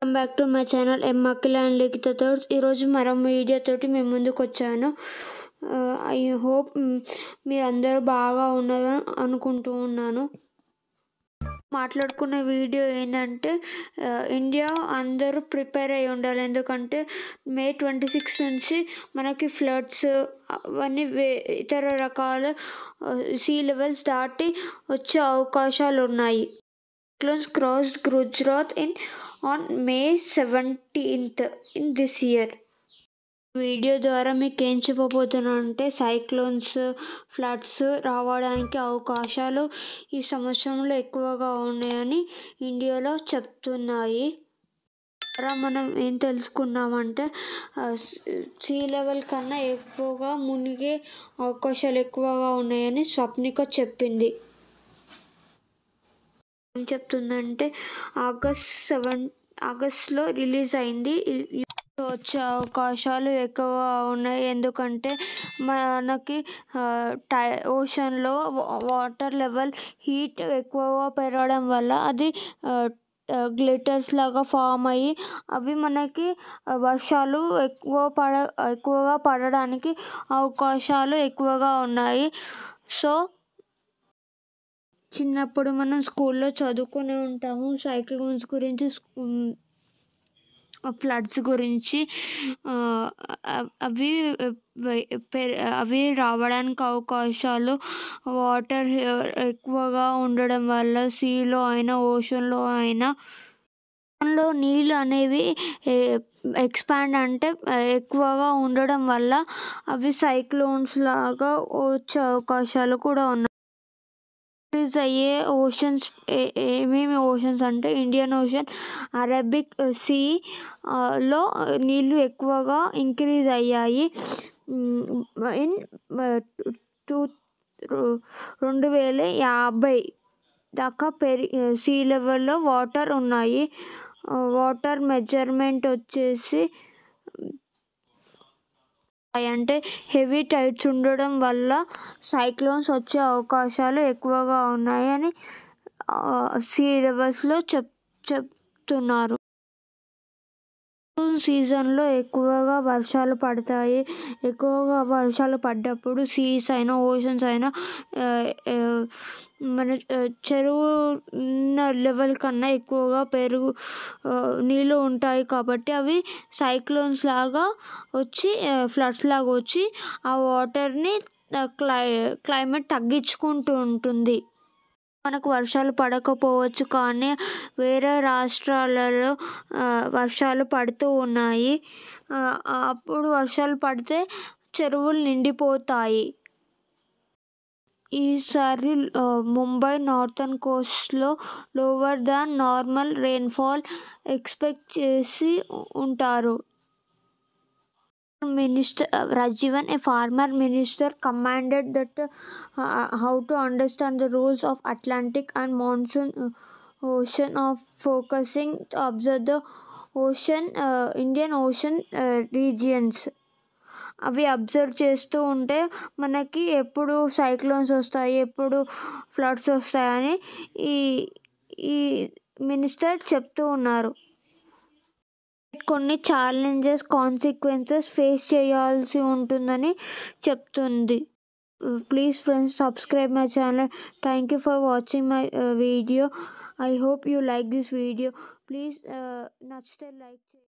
Welcome back to my channel M Akhila and Likhitha thoughts ఈరోజు మరో video తోటి మేము ముందుకు వచ్చాను ఐ హోప్ మీరు అందరూ బాగా ఉన్నారని అనుకుంటూ ఉన్నాను మాట్లాడుకునే వీడియో ఏంటంటే ఇండియా అందరూ ప్రిపేర్ అయి ఉండాలి ఎందుకంటే మే ట్వంటీ సిక్స్ నుంచి మనకి ఫ్లడ్స్ అవన్నీ వే ఇతర రకాల సీ లెవెల్స్ దాటి వచ్చే అవకాశాలు ఉన్నాయి cyclones crossed Gujarat in on May 17th in this year. Video ద్వారా మీకు ఏం చెప్పబోతున్నా అంటే సైక్లోన్స్ ఫ్లడ్స్ రావడానికి అవకాశాలు ఈ సంవత్సరంలో ఎక్కువగా ఉన్నాయని ఇండియాలో చెప్తున్నాయి ద్వారా మనం ఏం తెలుసుకున్నామంటే సీ లెవెల్ కన్నా ఎక్కువగా మునిగే అవకాశాలు ఎక్కువగా ఉన్నాయని స్వప్నిక చెప్పింది ఏం చెప్తుందంటే ఆగస్ట్ సెవెన్ ఆగస్ట్లో రిలీజ్ అయింది వచ్చే అవకాశాలు ఎక్కువ ఉన్నాయి ఎందుకంటే మనకి టై ఓషన్లో వాటర్ లెవెల్ హీట్ ఎక్కువగా పెరగడం వల్ల అది గ్లిటర్స్ లాగా ఫామ్ అయ్యి అవి మనకి వర్షాలు ఎక్కువ పడ ఎక్కువగా పడడానికి అవకాశాలు ఎక్కువగా ఉన్నాయి సో చిన్నప్పుడు మనం స్కూల్లో చదువుకుని ఉంటాము సైక్లోన్స్ గురించి ఫ్లడ్స్ గురించి అవి అవి రావడానికి అవకాశాలు వాటర్ ఎక్కువగా ఉండడం వల్ల సీలో అయినా ఓషన్లో అయినా లో నీళ్ళు అనేవి ఎక్స్పాండ్ అంటే ఎక్కువగా ఉండడం వల్ల అవి సైక్లోన్స్ లాగా వచ్చే అవకాశాలు కూడా ఉన్నాయి ఇంక్రీజ్ అయ్యే ఓషన్స్ ఏమేమి ఓషన్స్ అంటే ఇండియన్ ఓషన్ అరబిక్ సీ లో నీళ్ళు ఎక్కువగా ఇంక్రీజ్ అయ్యాయి ఇన్ టూ రెండు వేల యాభై దాకా పెరి సీ లెవెల్లో వాటర్ ఉన్నాయి వాటర్ మెజర్మెంట్ వచ్చేసి అంటే హెవీ టైడ్స్ ఉండడం వల్ల సైక్లోన్స్ వచ్చే అవకాశాలు ఎక్కువగా ఉన్నాయని సీ లెవెల్స్లో చెప్ చెప్తున్నారు సీజన్లో ఎక్కువగా వర్షాలు పడతాయి ఎక్కువగా వర్షాలు పడ్డప్పుడు సీస్ అయినా ఓషన్స్ అయినా మన చెరువు లెవెల్ కన్నా ఎక్కువగా పెరుగు నీళ్ళు ఉంటాయి కాబట్టి అవి సైక్లోన్స్ లాగా వచ్చి ఫ్లడ్స్ లాగా వచ్చి ఆ వాటర్ని క్లై క్లైమేట్ తగ్గించుకుంటూ ఉంటుంది మనకు వర్షాలు పడకపోవచ్చు కానీ వేరే రాష్ట్రాలలో వర్షాలు పడుతూ ఉన్నాయి అప్పుడు వర్షాలు పడితే చెరువులు నిండిపోతాయి ఈసారి ముంబై నార్థన్ కోస్ట్లో lower than normal rainfall expect చేసి ఉంటారు minister uh, rajivan a farmer minister commanded that uh, how to understand the rules of atlantic and monsoon uh, ocean of focusing to observe the ocean indian ocean regions అవి observe చేస్తూ ఉంటే మనకి ఎప్పుడు cyclones వస్తాయి ఎప్పుడు floods వస్తాయని ఈ ఈ మినిస్టర్ చెప్తూ ఉన్నారు కొన్ని ఛాలెంజెస్ కాన్సిక్వెన్సెస్ ఫేస్ చేయాల్సి ఉంటుందని చెప్తుంది please friends subscribe my channel thank you for watching my video I hope you like this video please నచ్చితే లైక్